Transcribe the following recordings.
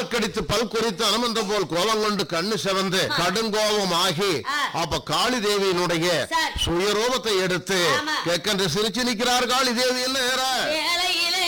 நாற்கடித்து பல் குறித்து அனுமந்த போல் கோலம் கொண்டு கண்ணு செவந்து கடுங்கோபம் ஆகி ஆ. அப்ப காளி தேவியினுடைய சரி. சுயரூபத்தை எடுத்து ஆமா. கேட்கன்று சிரிச்சு நிற்கிறார் காளி தேவி என்ன ஏறா? வேலையிலே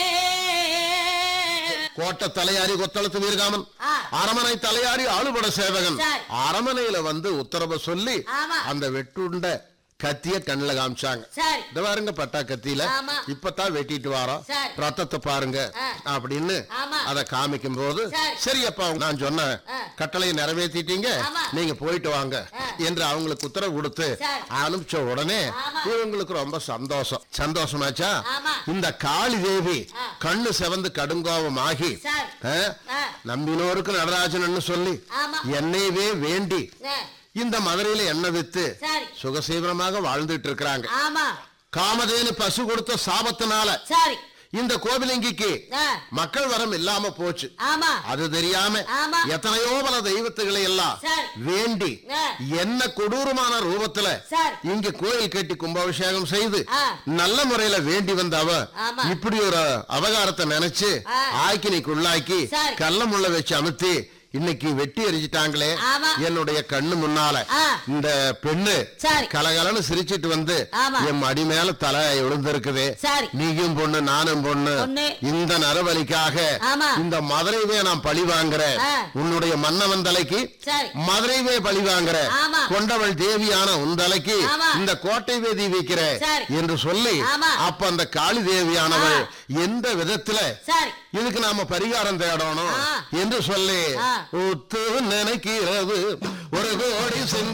கோட்டை தலையாரி கொத்தளத்து வீரகாமன் ஆ. அரமனை தலையாரி ஆளுபட சேவகன் சரி. அரமனையில வந்து உத்தரவை சொல்லி ஆமா. அந்த வெட்டுண்ட கத்திய கண்ணுல காமிச்சாங்க சரி இந்த பாருங்க பட்டா கத்தியில ஆமா. இப்பதான் வெட்டிட்டு வாரோம் சரி. ரத்தத்தை பாருங்க ஆ. அப்படின்னு ஆமா. அத காமிக்கும் போது சரி. சரி அப்பா நான் சொன்ன ஆ. கட்டளையை நிறைவேற்றிட்டீங்க ஆமா. நீங்க போயிட்டு வாங்க ஆ. என்று அவங்களுக்கு உத்தரவு கொடுத்து சரி. அனுப்பிச்ச உடனே ஆமா. இவங்களுக்கு ரொம்ப சந்தோஷம் சந்தோஷமாச்சா ஆமா. இந்த காளி தேவி ஆ. கண்ணு செவந்து கடுங்கோபம் ஆகி சரி. ஆ, ஆ. நம்பினோருக்கு நடராஜன் சொல்லி ஆமா. என்னையவே வேண்டி ஆ, இந்த மதுரையில எண்ணெய் வித்து சரி சுகசீவனமாக வாழ்ந்துட்டு இருக்கிறாங்க ஆமா காமதேனு பசு கொடுத்த சாபத்தினால சரி இந்த கோவிலங்கிக்கு ஆ, மக்கள் வரம் இல்லாம போச்சு ஆமா அது தெரியாம ஆமா. எத்தனையோ பல தெய்வத்துகளை எல்லாம் சரி. வேண்டி ஆ. என்ன கொடூரமான ரூபத்துல சரி. இங்க கோயில் கட்டி கும்பாபிஷேகம் செய்து ஆ. நல்ல முறையில வேண்டி வந்த அவ ஆமா. இப்படி ஒரு அவகாரத்தை நினைச்சு ஆ. ஆக்கினிக்கு உள்ளாக்கி சரி. கல்ல முள்ள வச்சு அமுத்தி இன்னைக்கு வெட்டி எரிஞ்சிட்டாங்களே ஆமா. என்னுடைய கண்ணு முன்னால ஆ. இந்த பெண்ணு சரி. கலகலன்னு சிரிச்சிட்டு வந்து ஆமா. என் மடி மேல தலை விழுந்திருக்குது சரி. நீயும் பொண்ணு நானும் பொண்ணு பொண்ணு. இந்த நரபலிக்காக ஆமா. இந்த மதுரைவே நான் பழி வாங்குறேன் ஆ. உன்னுடைய மன்னவன் தலைக்கு சரி மதுரைவே பழி வாங்குறேன் ஆமா. கொண்டவள் தேவியான உன் தலைக்கு ஆமா. இந்த கோட்டை வேதி வைக்கிறேன் சரி. என்று சொல்லி ஆமா. அப்ப அந்த காளி தேவியானவள் ஆ. எந்த விதத்துல சரி இதுக்கு நாம பரிகாரம் தேடணும் ஆ. என்று சொல்லி ஆ. ஒத்து நினைக்கிறது ஒரு கோடி சென்